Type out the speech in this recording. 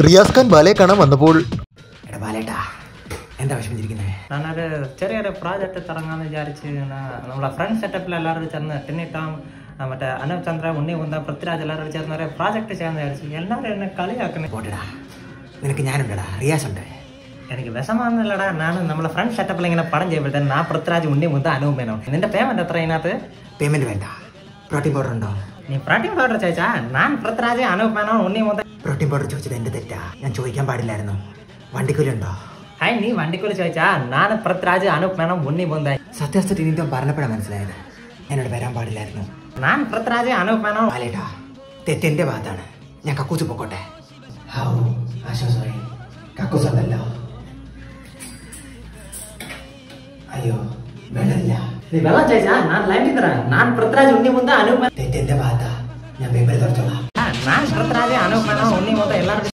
റിയാസ് ഖാൻ ബാലയെ കാണാൻ വന്നപ്പോൾ എടാ ബാലേട്ടാ എന്താ വിഷമിച്ചിരിക്കുന്നത് ഞാനൊരു ചെറിയൊരു പ്രോജക്റ്റ് തുടങ്ങാമെന്ന് വിചാരിച്ച് ഞാൻ നമ്മളെ ഫ്രണ്ട് സെറ്റപ്പിൽ എല്ലാവരും ചേർന്ന് ടെന്നിട്ടാം മറ്റേ അനൂപ് ചന്ദ്ര ഉണ്ണി കുന്ത പൃഥ്വിരാജ് എല്ലാവരും ചേർന്ന് ഒരു പ്രോജക്റ്റ് ചെയ്യാമെന്ന് വിചാരിച്ചു എല്ലാവരും എന്നെ കളിയാക്കുന്നു പോട്ടെടാ നിനക്ക് ഞാനുണ്ടടാ റിയാസ് ഉണ്ട് എനിക്ക് വിഷമാണെന്നല്ലടാ ഞാൻ നമ്മളെ ഫ്രണ്ട് സെറ്റപ്പിൽ ഇങ്ങനെ പടം ചെയ്യുമ്പോഴത്തേന് ഞാൻ പൃഥ്വിരാജ് ഉണ്ണി മുന്ത അനൂപ് മേനോ നിന്റെ പേയ്മെന്റ് എത്ര ഇതിനകത്ത് പേയ്മെന്റ് വേണ്ട പ്രോട്ടീൻ പൗഡർ ഉണ്ടോ നീ പ്രോട്ടീൻ പൗഡർ ചോദിച്ചാ ഞാൻ പൃഥ്വിരാജ് അനൂപ് മേനോ ഉണ്ണി മുന്ത പ്രോട്ടീൻ പൗഡർ ചോദിച്ചത് എന്റെ തെറ്റാ ഞാൻ ചോദിക്കാൻ പാടില്ലായിരുന്നു വണ്ടിക്കൂലി ഉണ്ടോ ഹായ് നീ വണ്ടിക്കുള്ള ചോദിച്ചാ ഞാൻ പൃഥ്വിരാജ് അനൂപ് മേനോ ഉണ്ണി മുന്ത സത്യാവസ്ഥ നീന്തം പറഞ്ഞപ്പോഴാണ് മനസ്സിലായത് എന്നോട് വരാൻ പാടില്ലായിരുന്നു ഞാൻ പൃഥ്വിരാജ് അനൂപ് മേനോ ബാലേട്ടാ തെറ്റെന്റെ ഭാഗത്താണ് ഞാൻ കക്കൂസ് പൊക്കോട്ടെ ഹൗ ആശ്വാസമായി കക്കൂസ് ഉണ്ടല്ലോ അയ്യോ വെള്ളമില്ല നീ വെള്ളം ചോദിച്ചാ ഞാൻ ലൈനിൽ തരാം ഞാൻ പൃഥ്വിരാജ് ഉണ്ണി മുന്ത അനൂപ് മേനോ തെറ്റെന്റെ ഭാഗത്താ ഞാൻ പേപ്പർ തുറച്ചോളാം ನಾನು ಪೃಥ್ವಿರಾಜ್ ಅನೂಪ್ ಮೇನೋ ಉಣ್ಣಿ ಮೊತ್ತ ಎಲ್ಲರೂ